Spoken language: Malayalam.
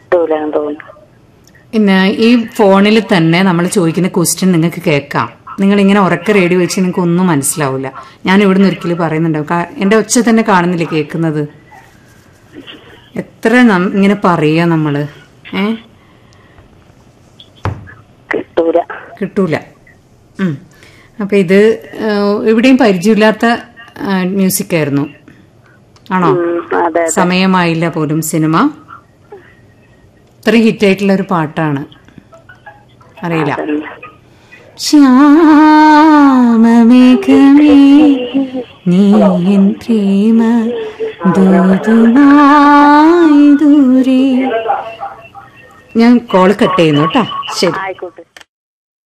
കിട്ടൂലെന്ന് തോന്നുന്നു പിന്നെ ഈ ഫോണിൽ തന്നെ നമ്മൾ ചോദിക്കുന്ന ക്വസ്റ്റ്യൻ നിങ്ങൾക്ക് കേൾക്കാം നിങ്ങൾ ഇങ്ങനെ ഉറക്ക റേഡിയോ വെച്ച് നിങ്ങൾക്ക് ഒന്നും മനസ്സിലാവില്ല ഞാൻ ഇവിടുന്ന് ഒരിക്കലും പറയുന്നുണ്ടാവും കാ- എന്റെ ഒച്ച തന്നെ കാണുന്നില്ലേ കേൾക്കുന്നത് എത്ര നം- ഇങ്ങനെ പറയാ നമ്മള് ഏ കിട്ടൂല കിട്ടൂല ഉം. അപ്പൊ ഇത് ആ, എവിടെയും പരിചയമില്ലാത്ത മ്യൂസിക് ആയിരുന്നു ആണോ ഉം, അതെ സമയമായില്ല പോലും സിനിമ ഇത്രയും ഹിറ്റായിട്ടുള്ള ഒരു പാട്ടാണ് അറിയില്ല അതന്നെ. ശ്യാമമേഘമേ നീ എൻ പ്രേമ ദൂതുമായി ദൂരെ ഞാൻ കോള് കട്ട് ചെയ്യുന്നു കേട്ടോ ശരി ആയിക്കോട്ടെ